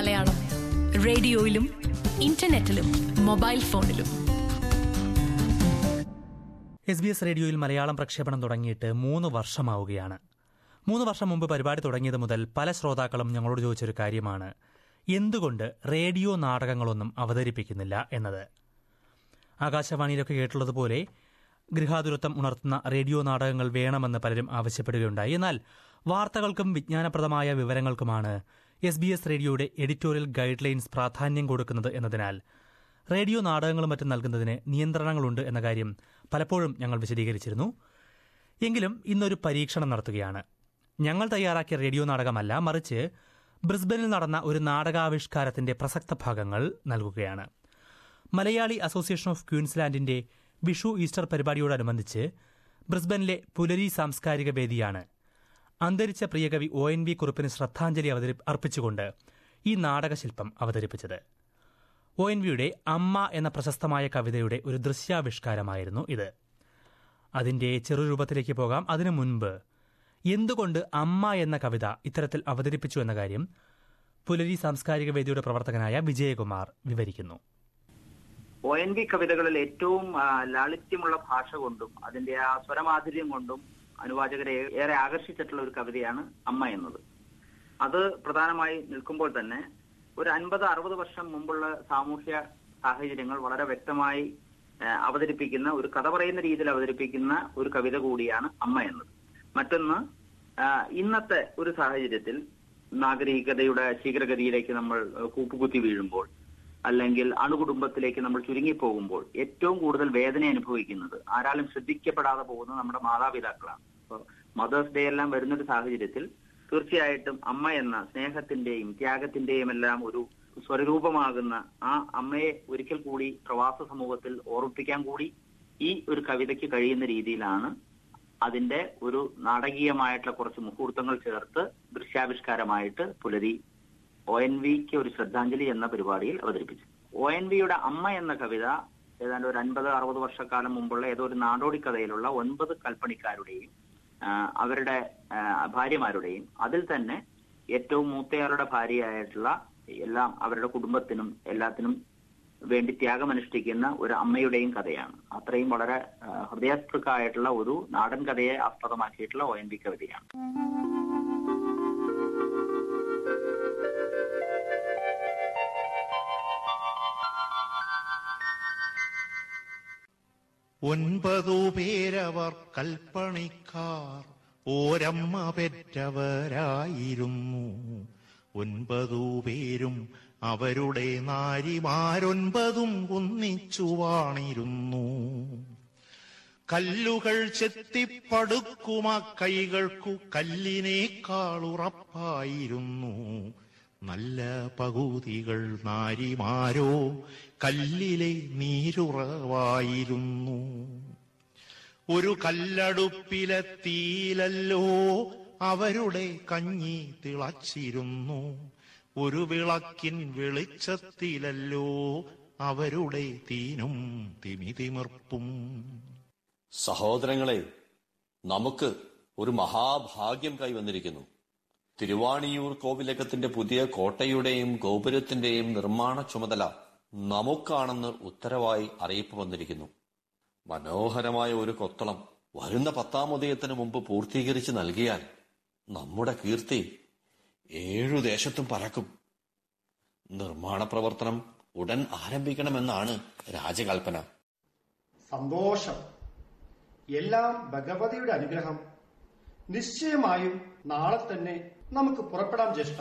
മലയാളം റേഡിയോയിലും ഇന്റർനെറ്റിലും മൊബൈൽ ഫോണിലും എസ് ബി എസ് റേഡിയോയിൽ മലയാളം പ്രക്ഷേപണം തുടങ്ങിയിട്ട് മൂന്ന് വർഷമാവുകയാണ് മൂന്ന് വർഷം മുമ്പ് പരിപാടി തുടങ്ങിയത് മുതൽ പല ശ്രോതാക്കളും ഞങ്ങളോട് ചോദിച്ചൊരു കാര്യമാണ് എന്തുകൊണ്ട് റേഡിയോ നാടകങ്ങളൊന്നും അവതരിപ്പിക്കുന്നില്ല എന്നത് ആകാശവാണിയിലൊക്കെ കേട്ടുള്ളതുപോലെ ഗൃഹാതുരത്വം ഉണർത്തുന്ന റേഡിയോ നാടകങ്ങൾ വേണമെന്ന് പലരും ആവശ്യപ്പെടുകയുണ്ടായി എന്നാൽ വാർത്തകൾക്കും വിജ്ഞാനപ്രദമായ വിവരങ്ങൾക്കുമാണ് എസ് ബി എസ് റേഡിയോയുടെ എഡിറ്റോറിയൽ ഗൈഡ് ലൈൻസ് പ്രാധാന്യം കൊടുക്കുന്നത് എന്നതിനാൽ റേഡിയോ നാടകങ്ങളും മറ്റും നൽകുന്നതിന് നിയന്ത്രണങ്ങളുണ്ട് എന്ന കാര്യം പലപ്പോഴും ഞങ്ങൾ വിശദീകരിച്ചിരുന്നു എങ്കിലും ഇന്നൊരു പരീക്ഷണം നടത്തുകയാണ് ഞങ്ങൾ തയ്യാറാക്കിയ റേഡിയോ നാടകമല്ല മറിച്ച് ബ്രിസ്ബനിൽ നടന്ന ഒരു നാടകാവിഷ്കാരത്തിന്റെ പ്രസക്ത ഭാഗങ്ങൾ നൽകുകയാണ് മലയാളി അസോസിയേഷൻ ഓഫ് ക്വീൻസ്ലാൻഡിന്റെ വിഷു ഈസ്റ്റർ പരിപാടിയോടനുബന്ധിച്ച് ബ്രിസ്ബനിലെ പുലരി സാംസ്കാരിക വേദിയാണ് അന്തരിച്ച പ്രിയകവി ഒ എൻ വി കുറുപ്പിന് ശ്രദ്ധാഞ്ജലി അവതരി അർപ്പിച്ചുകൊണ്ട് ഈ നാടകശില്പം അവതരിപ്പിച്ചത് ഒ എൻ വിയുടെ അമ്മ എന്ന പ്രശസ്തമായ കവിതയുടെ ഒരു ദൃശ്യാവിഷ്കാരമായിരുന്നു ഇത് അതിന്റെ ചെറുരൂപത്തിലേക്ക് പോകാം അതിനു മുൻപ് എന്തുകൊണ്ട് അമ്മ എന്ന കവിത ഇത്തരത്തിൽ അവതരിപ്പിച്ചു എന്ന കാര്യം പുലരി സാംസ്കാരിക വേദിയുടെ പ്രവർത്തകനായ വിജയകുമാർ വിവരിക്കുന്നു ഒ എൻ വി കവിതകളിൽ ഏറ്റവും ആ, ലാളിത്യമുള്ള ഭാഷ കൊണ്ടും അതിന്റെ ആ സ്വരമാധുര്യം കൊണ്ടും അനുവാചകരെ ഏറെ ആകർഷിച്ചിട്ടുള്ള ഒരു കവിതയാണ് അമ്മ എന്നത് അത് പ്രധാനമായി നിൽക്കുമ്പോൾ തന്നെ ഒരു അൻപത് അറുപത് വർഷം മുമ്പുള്ള സാമൂഹ്യ സാഹചര്യങ്ങൾ വളരെ വ്യക്തമായി ആ, അവതരിപ്പിക്കുന്ന ഒരു കഥ പറയുന്ന രീതിയിൽ അവതരിപ്പിക്കുന്ന ഒരു കവിത കൂടിയാണ് അമ്മ എന്നത് മറ്റൊന്ന് ആ, ഇന്നത്തെ ഒരു സാഹചര്യത്തിൽ നാഗരികതയുടെ ശീഘ്രഗതിയിലേക്ക് നമ്മൾ ആ, കൂപ്പുകുത്തി വീഴുമ്പോൾ അല്ലെങ്കിൽ അണുകുടുംബത്തിലേക്ക് നമ്മൾ ചുരുങ്ങിപ്പോകുമ്പോൾ ഏറ്റവും കൂടുതൽ വേദന അനുഭവിക്കുന്നത് ആരാലും ശ്രദ്ധിക്കപ്പെടാതെ പോകുന്നത് നമ്മുടെ മാതാപിതാക്കളാണ് അപ്പോൾ മദേഴ്സ് ഡേ എല്ലാം വരുന്നൊരു സാഹചര്യത്തിൽ തീർച്ചയായിട്ടും അമ്മ എന്ന സ്നേഹത്തിന്റെയും ത്യാഗത്തിന്റെയും എല്ലാം ഒരു സ്വരൂപമാകുന്ന ആ അമ്മയെ ഒരിക്കൽ കൂടി പ്രവാസ സമൂഹത്തിൽ ഓർമ്മിപ്പിക്കാൻ കൂടി ഈ ഒരു കവിതയ്ക്ക് കഴിയുന്ന രീതിയിലാണ് അതിന്റെ ഒരു നാടകീയമായിട്ടുള്ള കുറച്ച് മുഹൂർത്തങ്ങൾ ചേർത്ത് ദൃശ്യാവിഷ്കാരമായിട്ട് പുലരി ഒ എൻ വിക്ക് ഒരു ശ്രദ്ധാഞ്ജലി എന്ന പരിപാടിയിൽ അവതരിപ്പിച്ചു ഒ എൻ വിയുടെ അമ്മ എന്ന കവിത ഏതാണ്ട് ഒരു അൻപത് അറുപത് വർഷക്കാലം മുമ്പുള്ള ഏതോ ഒരു നാടോടി കഥയിലുള്ള ഒൻപത് കൽപ്പണിക്കാരുടെയും ആ, അവരുടെ ആ, ഭാര്യമാരുടെയും അതിൽ തന്നെ ഏറ്റവും മൂത്തയാളുടെ ഭാര്യയായിട്ടുള്ള എല്ലാം അവരുടെ കുടുംബത്തിനും എല്ലാത്തിനും വേണ്ടി ത്യാഗമനുഷ്ഠിക്കുന്ന ഒരു അമ്മയുടെയും കഥയാണ് അത്രയും വളരെ ആ, ഹൃദയസ്പൃക്കായിട്ടുള്ള ഒരു നാടൻ കഥയെ ആസ്പദമാക്കിയിട്ടുള്ള ഒ എൻ വി കവിതയാണ് ഒൻപതു പേരവർ കൽപ്പണിക്കാർ ഓരമ്മ പെറ്റവരായിരുന്നു ഒൻപതു പേരും അവരുടെ നാരിമാരൊൻപതും ഒന്നിച്ചു വാണിരുന്നു കല്ലുകൾ ചെത്തിപ്പടുക്കുമ കൈകൾക്കു കല്ലിനേക്കാളുറപ്പായിരുന്നു നല്ല പകുതികൾ നാരിമാരോ കല്ലിലെ നീരുറവായിരുന്നു ഒരു കല്ലടുപ്പിലെത്തിയിലല്ലോ അവരുടെ കഞ്ഞി തിളച്ചിരുന്നു ഒരു വിളക്കിൻ വെളിച്ചത്തിലല്ലോ അവരുടെ തീനും തിമിതിമിർപ്പും സഹോദരങ്ങളെ നമുക്ക് ഒരു മഹാഭാഗ്യം കൈവന്നിരിക്കുന്നു തിരുവാണിയൂർ കോവിലകത്തിന്റെ പുതിയ കോട്ടയുടെയും ഗോപുരത്തിന്റെയും നിർമ്മാണ ചുമതല നമുക്കാണെന്ന് ഉത്തരവായി അറിയിപ്പ് വന്നിരിക്കുന്നു മനോഹരമായ ഒരു കൊത്തളം വരുന്ന പത്താം ഉദയത്തിന് മുമ്പ് പൂർത്തീകരിച്ച് നൽകിയാൽ നമ്മുടെ കീർത്തി ഏഴു ദേശത്തും പരക്കും നിർമ്മാണ പ്രവർത്തനം ഉടൻ ആരംഭിക്കണമെന്നാണ് രാജകൽപ്പന സന്തോഷം എല്ലാം ഭഗവതിയുടെ അനുഗ്രഹം നിശ്ചയമായും നാളെ തന്നെ നമുക്ക് പുറപ്പെടാം ജ്യേഷ്ഠ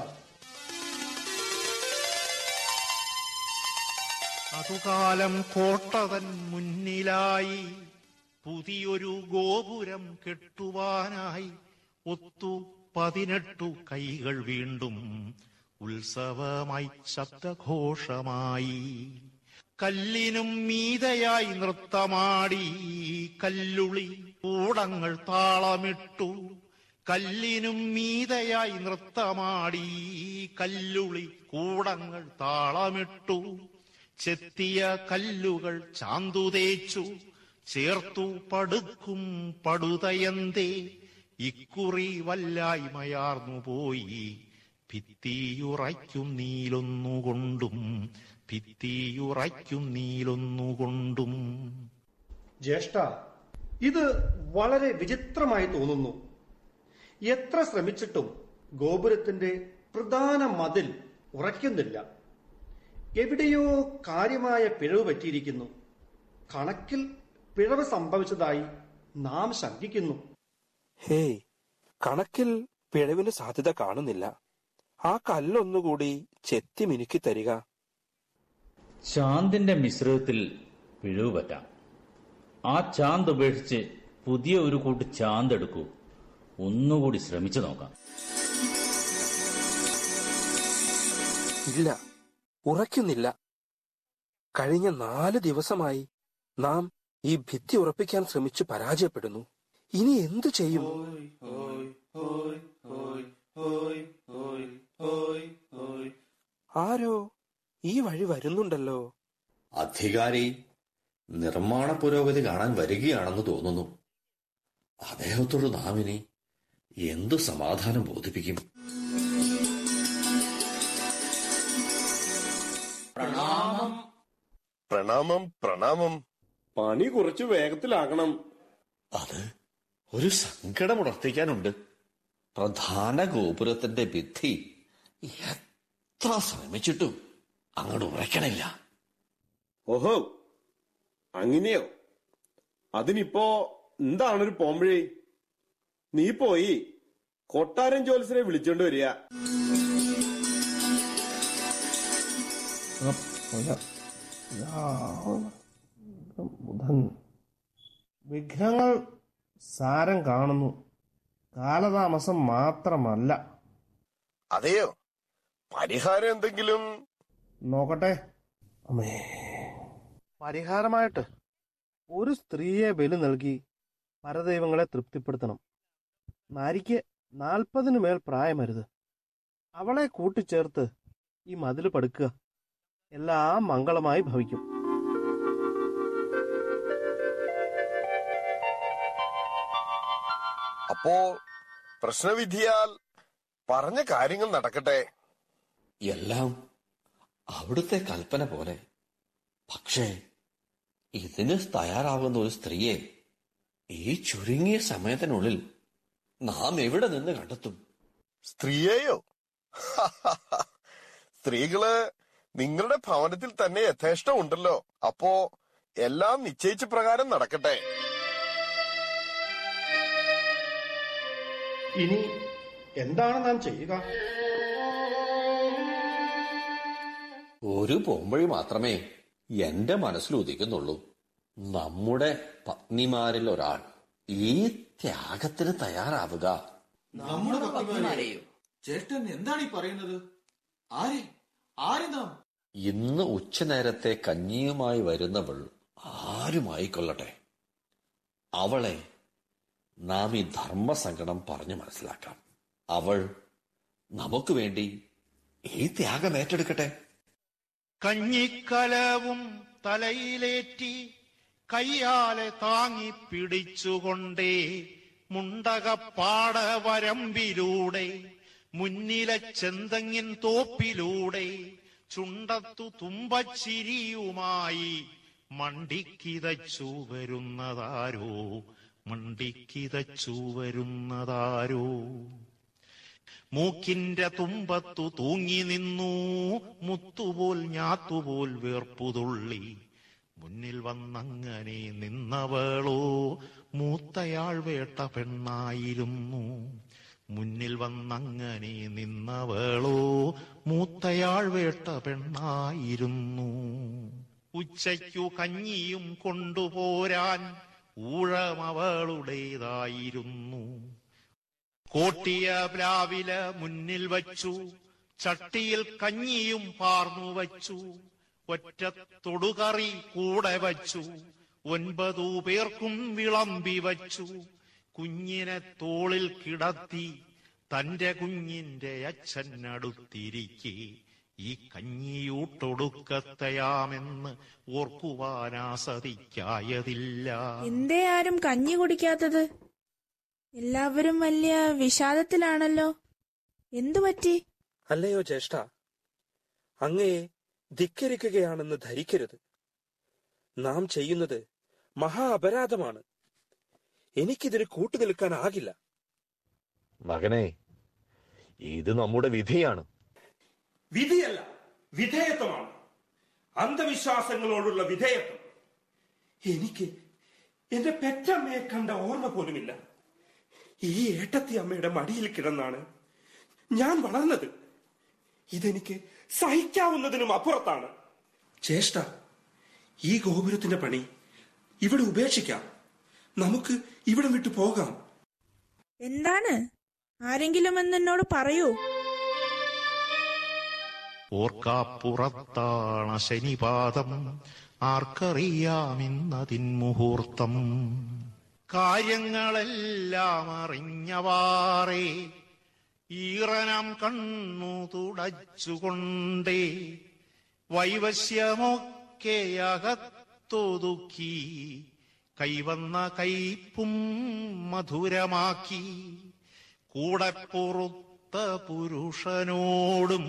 അതുകാലം കോട്ടതൻ മുന്നിലായി പുതിയൊരു ഗോപുരം കെട്ടുവാനായി ഒത്തു പതിനെട്ടു കൈകൾ വീണ്ടും ഉത്സവമായി ശബ്ദഘോഷമായി കല്ലിനും മീതയായി നൃത്തമാടി കല്ലുളി കൂടങ്ങൾ താളമിട്ടു കല്ലിനും മീതയായി നൃത്തമാടി കല്ലുളി കൂടങ്ങൾ താളമിട്ടു ചെത്തിയ കല്ലുകൾ ചാന്തുതേച്ചു ചേർത്തു പടുക്കും പടുതയന്തേ ഇക്കുറി വല്ലായ്മയാർന്നു പോയി ഭിത്തിയുറയ്ക്കും നീലൊന്നുകൊണ്ടും ഭിത്തിയുറയ്ക്കും നീലൊന്നുകൊണ്ടും ജ്യേഷ്ഠ ഇത് വളരെ വിചിത്രമായി തോന്നുന്നു എത്ര ശ്രമിച്ചിട്ടും ഗോപുരത്തിന്റെ പ്രധാന മതിൽ ഉറയ്ക്കുന്നില്ല എവിടെയോ കാര്യമായ പിഴവ് പറ്റിയിരിക്കുന്നു കണക്കിൽ പിഴവ് സംഭവിച്ചതായി നാം ശങ്കിക്കുന്നു ഹേയ് കണക്കിൽ പിഴവിന് സാധ്യത കാണുന്നില്ല ആ കല്ലൊന്നുകൂടി ചെത്തി മിനുക്കി തരിക ചാന്തിന്റെ മിശ്രിതത്തിൽ പിഴവ് പറ്റാം ആ ചാന്ത് ഉപേക്ഷിച്ച് പുതിയ ഒരു കൂട്ട് ചാന്ത് എടുക്കൂ ഒന്നുകൂടി ശ്രമിച്ചു നോക്കാം ഇല്ല ഉറയ്ക്കുന്നില്ല കഴിഞ്ഞ നാല് ദിവസമായി നാം ഈ ഭിത്തി ഉറപ്പിക്കാൻ ശ്രമിച്ചു പരാജയപ്പെടുന്നു ഇനി എന്തു ചെയ്യും ആരോ ഈ വഴി വരുന്നുണ്ടല്ലോ അധികാരി നിർമ്മാണ പുരോഗതി കാണാൻ വരികയാണെന്ന് തോന്നുന്നു അദ്ദേഹത്തോട് നാം ഇനി എന്തു സമാധാനം ബോധിപ്പിക്കും പ്രണാമം പ്രണാമം പണി കുറച്ച് വേഗത്തിലാക്കണം അത് ഒരു സങ്കടമുണർത്തിക്കാനുണ്ട് പ്രധാന ഗോപുരത്തിന്റെ ഭിത്തി എത്ര ശ്രമിച്ചിട്ടും അങ്ങോട്ട് ഉറയ്ക്കണില്ല ഓഹോ അങ്ങനെയോ അതിനിപ്പോ എന്താണൊരു പോംവഴി നീ പോയി കൊട്ടാരൻ ജോത്സനെ വിളിച്ചോണ്ട് വരിക ബുധൻ വിഘ്നങ്ങൾ സാരം കാണുന്നു കാലതാമസം മാത്രമല്ല അതെയോ പരിഹാരം എന്തെങ്കിലും നോക്കട്ടെ അമ്മേ പരിഹാരമായിട്ട് ഒരു സ്ത്രീയെ ബലി നൽകി പരദൈവങ്ങളെ തൃപ്തിപ്പെടുത്തണം നാരിക്ക് നാൽപ്പതിനു മേൽ പ്രായമരുത് അവളെ കൂട്ടിച്ചേർത്ത് ഈ മതിൽ പടുക്കുക എല്ലാം മംഗളമായി ഭവിക്കും അപ്പോ പ്രശ്നവിധിയാൽ പറഞ്ഞ കാര്യങ്ങൾ നടക്കട്ടെ എല്ലാം അവിടുത്തെ കൽപ്പന പോലെ പക്ഷേ ഇതിന് തയ്യാറാവുന്ന ഒരു സ്ത്രീയെ ഈ ചുരുങ്ങിയ സമയത്തിനുള്ളിൽ നാം എവിടെ നിന്ന് കണ്ടെത്തും സ്ത്രീയെയോ സ്ത്രീകള് നിങ്ങളുടെ ഭവനത്തിൽ തന്നെ യഥേഷ്ടം ഉണ്ടല്ലോ അപ്പോ എല്ലാം നിശ്ചയിച്ച പ്രകാരം നടക്കട്ടെ ഇനി എന്താണ് നാം ചെയ്യുക ഒരു പോംവഴി മാത്രമേ എന്റെ മനസ്സിൽ ഉദിക്കുന്നുള്ളൂ നമ്മുടെ പത്നിമാരിൽ ഒരാൾ ഈ ത്യാഗത്തിന് തയ്യാറാവുക നമ്മുടെ പത്നിമാരെയോ ചേട്ടൻ എന്താണ് ഈ പറയുന്നത് ആരെ ആരെ നാം ഇന്ന് ഉച്ചനേരത്തെ കഞ്ഞിയുമായി വരുന്നവൾ ആരുമായിക്കൊള്ളട്ടെ അവളെ നാം ഈ ധർമ്മസങ്കടം പറഞ്ഞു മനസ്സിലാക്കാം അവൾ നമുക്ക് വേണ്ടി ഈ ത്യാഗം ഏറ്റെടുക്കട്ടെ കഞ്ഞിക്കലവും തലയിലേറ്റി കയ്യാലെ താങ്ങി പിടിച്ചുകൊണ്ടേ മുണ്ടകപ്പാട വരമ്പിലൂടെ മുന്നിലെ ചെന്തങ്ങിൻ തോപ്പിലൂടെ ചുണ്ടത്തു തുമ്പച്ചിരിയുമായി മണ്ടിക്കിതച്ചു വരുന്നതാരോ മണ്ടിക്കിതച്ചു വരുന്നതാരോ മൂക്കിന്റെ തുമ്പത്തു തൂങ്ങി നിന്നു മുത്തുപോൽ ഞാത്തുപോൽ വേർപ്പുതുള്ളി മുന്നിൽ വന്നങ്ങനെ നിന്നവളോ മൂത്തയാൾ വേട്ട പെണ്ണായിരുന്നു മുന്നിൽ വന്നങ്ങനെ നിന്നവളോ മൂത്തയാൾ വേട്ട പെണ്ണായിരുന്നു ഉച്ചയ്ക്കു കഞ്ഞിയും കൊണ്ടുപോരാൻ ഊഴമവളുടേതായിരുന്നു കോട്ടിയ പ്ലാവില മുന്നിൽ വച്ചു ചട്ടിയിൽ കഞ്ഞിയും പാർന്നു വച്ചു ഒറ്റ തൊടുകറി കൂടെ വച്ചു ഒൻപതു പേർക്കും വിളമ്പി വച്ചു കുഞ്ഞിനെ തോളിൽ കിടത്തി തന്റെ കുഞ്ഞിന്റെ അച്ഛനടുത്തിരിക്കെ ഈ കഞ്ഞിയൂട്ടൊടുക്കത്തെയാമെന്ന് ഓർക്കുവാനാസതിക്കായതില്ല എന്തേ ആരും കഞ്ഞി കുടിക്കാത്തത് എല്ലാവരും വലിയ വിഷാദത്തിലാണല്ലോ എന്തു പറ്റി അല്ലയോ ജ്യേഷ്ഠ അങ്ങയെ ധിക്കരിക്കുകയാണെന്ന് ധരിക്കരുത് നാം ചെയ്യുന്നത് മഹാ അപരാധമാണ് എനിക്കിതിന് കൂട്ടുനിൽക്കാനാകില്ല മകനെ ഇത് നമ്മുടെ വിധിയാണ് വിധിയല്ല വിധേയത്വമാണ് അന്ധവിശ്വാസങ്ങളോടുള്ള വിധേയത്വം എനിക്ക് എന്റെ പെറ്റമ്മയെ കണ്ട ഓർമ്മ പോലുമില്ല ഈ ഏട്ടത്തി അമ്മയുടെ മടിയിൽ കിടന്നാണ് ഞാൻ വളർന്നത് ഇതെനിക്ക് സഹിക്കാവുന്നതിനും അപ്പുറത്താണ് ചേഷ്ട ഈ ഗോപുരത്തിന്റെ പണി ഇവിടെ ഉപേക്ഷിക്കാം നമുക്ക് ഇവിടെ വിട്ടു പോകാം എന്താണ് ആരെങ്കിലും എന്നോട് പറയൂ ഓർക്കാപ്പുറത്താണ ശനിപാദം ആർക്കറിയാമിന്നതിൻ മുഹൂർത്തം കാര്യങ്ങളെല്ലാം അറിഞ്ഞവാറേ ഈറനാം കണ്ണു തുടച്ചുകൊണ്ടേ വൈവശ്യമൊക്കെ അകത്തൊതുക്കി കൈവന്ന കൈപ്പും മധുരമാക്കി കൂടെ പൊറുത്ത പുരുഷനോടും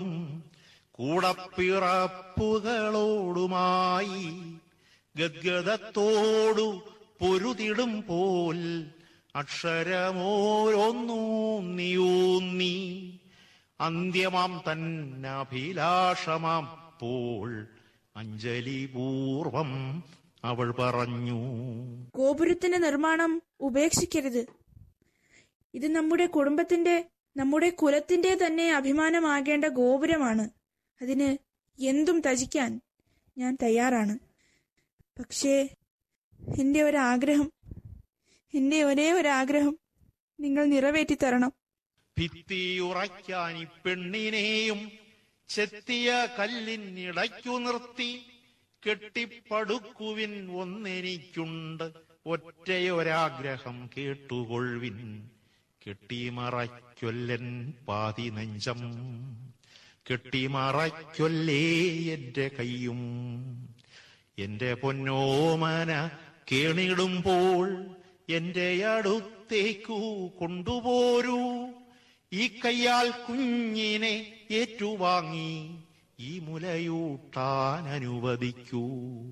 കൂടപ്പിറപ്പുകളോടുമായി ഗദ്ഗതത്തോടു പൊരുതിടും പോൽ അക്ഷരമോരൊന്നൂന്നിയൂന്നി അന്ത്യമാം തന്നഭിലാഷമാം പോൾ അഞ്ജലിപൂർവം അവൾ പറഞ്ഞു ഗോപുരത്തിന്റെ നിർമ്മാണം ഉപേക്ഷിക്കരുത് ഇത് നമ്മുടെ കുടുംബത്തിന്റെ നമ്മുടെ കുലത്തിന്റെ തന്നെ അഭിമാനമാകേണ്ട ഗോപുരമാണ് അതിന് എന്തും ത്യജിക്കാൻ ഞാൻ തയ്യാറാണ് പക്ഷേ എന്റെ ഒരാഗ്രഹം എന്റെ ഒരേ ഒരാഗ്രഹം നിങ്ങൾ നിറവേറ്റി തരണം ഭിത്തിയുറയ്ക്കാൻ ഈ പെണ്ണിനെയും ചെത്തിയ കല്ലിനിടയ്ക്കു നിർത്തി കെട്ടിപ്പടുക്കുവിൻ ഒന്നെനിക്കുണ്ട് ഒറ്റയൊരാഗ്രഹം കേട്ടുകൊള്ളുവിൻ കെട്ടിമറയ്ക്കൊല്ലൻ പാതി നെഞ്ചം കെട്ടിമറയ്ക്കൊല്ലേ എന്റെ കൈയും എന്റെ പൊന്നോമന കേണിടുമ്പോൾ എന്റെ അടുത്തേക്കു കൊണ്ടുപോരൂ ഈ കയ്യാൽ കുഞ്ഞിനെ ഏറ്റുവാങ്ങി ഈ മുലയൂട്ടാൻ അനുവദിക്കൂ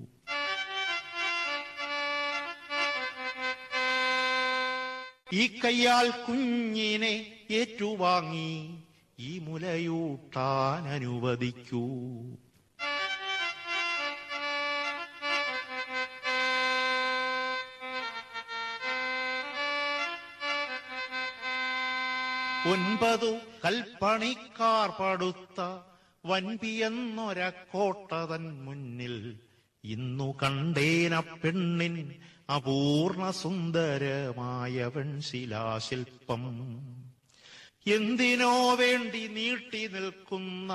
ഈ കയ്യാൽ കുഞ്ഞിനെ ഏറ്റുവാങ്ങി ഈ മുലയൂട്ടാൻ അനുവദിക്കൂ ഒൻപതു കൽപ്പണിക്കാർ പടുത്ത വൻപിയെന്നൊരക്കോട്ടതൻ മുന്നിൽ ഇന്നു കണ്ടേന പെണ്ണിൻ അപൂർണ സുന്ദരമായ വെൺശിലാശില്പം എന്തിനോ വേണ്ടി നീട്ടി നിൽക്കുന്ന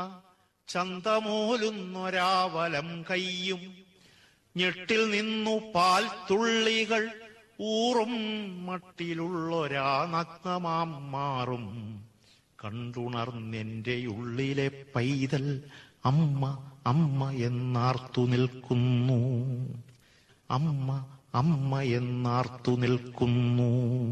ചന്തമോലുന്നൊരാവലം കയ്യും ഞെട്ടിൽ നിന്നു പാൽ തുള്ളികൾ ഊറും മട്ടിലുള്ളൊരാ നഗ്നമാം മാറും കണ്ടുണർന്നെന്റെ ഉള്ളിലെ പൈതൽ അമ്മ അമ്മ എന്നാർത്തു നിൽക്കുന്നു അമ്മ അമ്മ എന്നാർത്തു നിൽക്കുന്നു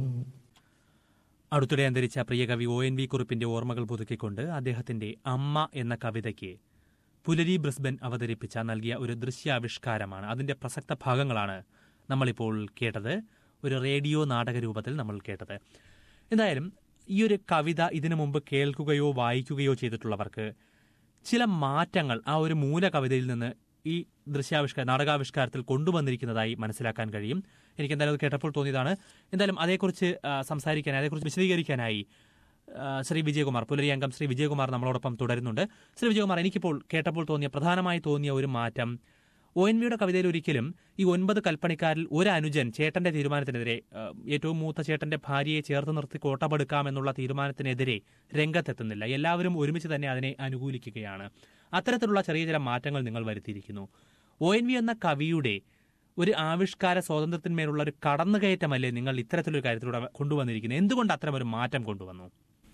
അടുത്തിടെ അന്തരിച്ച പ്രിയ കവി ഒ എൻ വി കുറിപ്പിന്റെ ഓർമ്മകൾ പുതുക്കിക്കൊണ്ട് അദ്ദേഹത്തിന്റെ അമ്മ എന്ന കവിതയ്ക്ക് പുലരി ബ്രിസ്ബൻ അവതരിപ്പിച്ച നൽകിയ ഒരു ദൃശ്യാവിഷ്കാരമാണ് അതിന്റെ പ്രസക്ത ഭാഗങ്ങളാണ് നമ്മളിപ്പോൾ കേട്ടത് ഒരു റേഡിയോ നാടക രൂപത്തിൽ നമ്മൾ കേട്ടത് എന്തായാലും ഈ ഒരു കവിത ഇതിനു മുമ്പ് കേൾക്കുകയോ വായിക്കുകയോ ചെയ്തിട്ടുള്ളവർക്ക് ചില മാറ്റങ്ങൾ ആ ഒരു മൂല കവിതയിൽ നിന്ന് ഈ ദൃശ്യാവിഷ്കാര നാടകാവിഷ്കാരത്തിൽ കൊണ്ടുവന്നിരിക്കുന്നതായി മനസ്സിലാക്കാൻ കഴിയും എനിക്ക് എന്തായാലും അത് കേട്ടപ്പോൾ തോന്നിയതാണ് എന്തായാലും അതേക്കുറിച്ച് ആ, സംസാരിക്കാൻ അതേക്കുറിച്ച് വിശദീകരിക്കാനായി ആ, ശ്രീ വിജയകുമാർ പുലരി അംഗം ശ്രീ വിജയകുമാർ നമ്മളോടൊപ്പം തുടരുന്നുണ്ട് ശ്രീ വിജയകുമാർ എനിക്കിപ്പോൾ കേട്ടപ്പോൾ തോന്നിയ പ്രധാനമായി തോന്നിയ ഒരു മാറ്റം ഒ എൻ വിയുടെ കവിതയിൽ ഒരിക്കലും ഈ ഒൻപത് കൽപ്പണിക്കാരിൽ ഒരു അനുജൻ ചേട്ടന്റെ തീരുമാനത്തിനെതിരെ ആ, ഏറ്റവും മൂത്ത ചേട്ടന്റെ ഭാര്യയെ ചേർത്ത് നിർത്തി കോട്ടപ്പെടുക്കാമെന്നുള്ള തീരുമാനത്തിനെതിരെ രംഗത്തെത്തുന്നില്ല എല്ലാവരും ഒരുമിച്ച് തന്നെ അതിനെ അനുകൂലിക്കുകയാണ് അത്തരത്തിലുള്ള ചെറിയ ചില മാറ്റങ്ങൾ നിങ്ങൾ വരുത്തിയിരിക്കുന്നു ഒ എൻ വി എന്ന കവിയുടെ ഒരു ആവിഷ്കാര സ്വാതന്ത്ര്യത്തിന്മേലുള്ള ഒരു കടന്നുകയറ്റമല്ലേ നിങ്ങൾ ഇത്തരത്തിലൊരു കാര്യത്തിലൂടെ കൊണ്ടുവന്നിരിക്കുന്നത് എന്തുകൊണ്ട് അത്തരം ഒരു മാറ്റം കൊണ്ടുവന്നു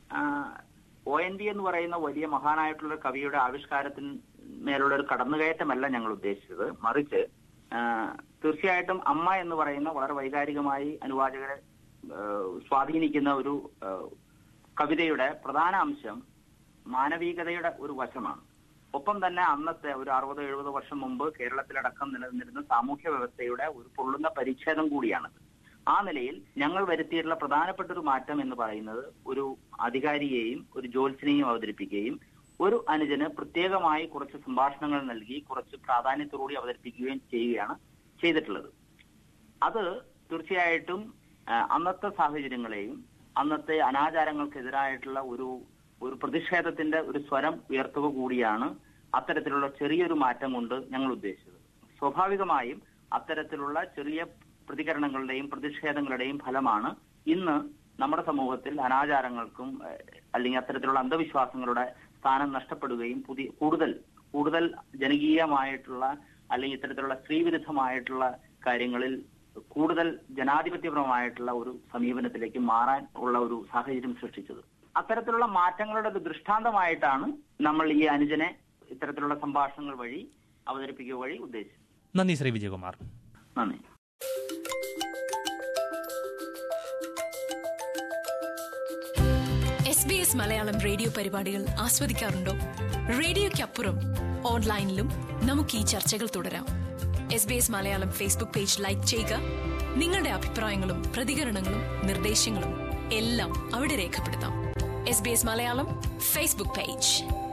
ഒ എൻ വി എന്ന് പറയുന്ന വലിയ മഹാനായിട്ടുള്ള ഒരു കവിയുടെ ആവിഷ്കാരത്തിന് മേലുള്ള ഒരു കടന്നുകയറ്റമല്ല ഞങ്ങൾ ഉദ്ദേശിച്ചത് മറിച്ച് ആ, തീർച്ചയായിട്ടും അമ്മ എന്ന് പറയുന്ന വളരെ വൈകാരികമായി അനുവാചകരെ ആ, സ്വാധീനിക്കുന്ന ഒരു ആ, കവിതയുടെ പ്രധാന അംശം മാനവികതയുടെ ഒരു വശമാണ് ഒപ്പം തന്നെ അന്നത്തെ ഒരു അറുപത് എഴുപത് വർഷം മുമ്പ് കേരളത്തിലടക്കം നിലനിന്നിരുന്ന സാമൂഹ്യ വ്യവസ്ഥയുടെ ഒരു പൊള്ളുന്ന പരിച്ഛേദം കൂടിയാണത് ആ നിലയിൽ ഞങ്ങൾ വരുത്തിയിട്ടുള്ള പ്രധാനപ്പെട്ട ഒരു മാറ്റം എന്ന് പറയുന്നത് ഒരു അധികാരിയെയും ഒരു ജോത്സ്യനെയും അവതരിപ്പിക്കുകയും ഒരു അനുജന് പ്രത്യേകമായി കുറച്ച് സംഭാഷണങ്ങൾ നൽകി കുറച്ച് പ്രാധാന്യത്തോടുകൂടി അവതരിപ്പിക്കുകയും ചെയ്യുകയാണ് ചെയ്തിട്ടുള്ളത് അത് തീർച്ചയായിട്ടും ആ, അന്നത്തെ സാഹചര്യങ്ങളെയും അന്നത്തെ അനാചാരങ്ങൾക്കെതിരായിട്ടുള്ള ഒരു ഒരു പ്രതിഷേധത്തിന്റെ ഒരു സ്വരം ഉയർത്തുക കൂടിയാണ് അത്തരത്തിലുള്ള ചെറിയൊരു മാറ്റം കൊണ്ട് ഞങ്ങൾ ഉദ്ദേശിച്ചത് സ്വാഭാവികമായും അത്തരത്തിലുള്ള ചെറിയ പ്രതികരണങ്ങളുടെയും പ്രതിഷേധങ്ങളുടെയും ഫലമാണ് ഇന്ന് നമ്മുടെ സമൂഹത്തിൽ അനാചാരങ്ങൾക്കും ഏഹ്, അല്ലെങ്കിൽ അത്തരത്തിലുള്ള അന്ധവിശ്വാസങ്ങളുടെ സ്ഥാനം നഷ്ടപ്പെടുകയും പുതിയ കൂടുതൽ കൂടുതൽ ജനകീയമായിട്ടുള്ള അല്ലെങ്കിൽ ഇത്തരത്തിലുള്ള സ്ത്രീവിരുദ്ധമായിട്ടുള്ള കാര്യങ്ങളിൽ കൂടുതൽ ജനാധിപത്യപരമായിട്ടുള്ള ഒരു സമീപനത്തിലേക്ക് മാറാൻ ഉള്ള ഒരു സാഹചര്യം സൃഷ്ടിച്ചത് അത്തരത്തിലുള്ള മാറ്റങ്ങളുടെ ഒരു ദൃഷ്ടാന്തമായിട്ടാണ് നമ്മൾ ഈ അനുജനെ ഇത്തരത്തിലുള്ള സംഭാഷണങ്ങൾ വഴി അവതരിപ്പിക്കുക വഴി ഉദ്ദേശിച്ചത് നന്ദി ശ്രീ വിജയകുമാർ നന്ദി S B S Malayalam radio പരിപാടികൾ ആസ്വദിക്കാറുണ്ടോ റേഡിയോയ്ക്കപ്പുറം ഓൺലൈനിലും നമുക്ക് ഈ ചർച്ചകൾ തുടരാം S B S Malayalam Facebook page like ചെയ്യുക നിങ്ങളുടെ അഭിപ്രായങ്ങളും പ്രതികരണങ്ങളും നിർദ്ദേശങ്ങളും എല്ലാം അവിടെ രേഖപ്പെടുത്താം S B S Malayalam Facebook page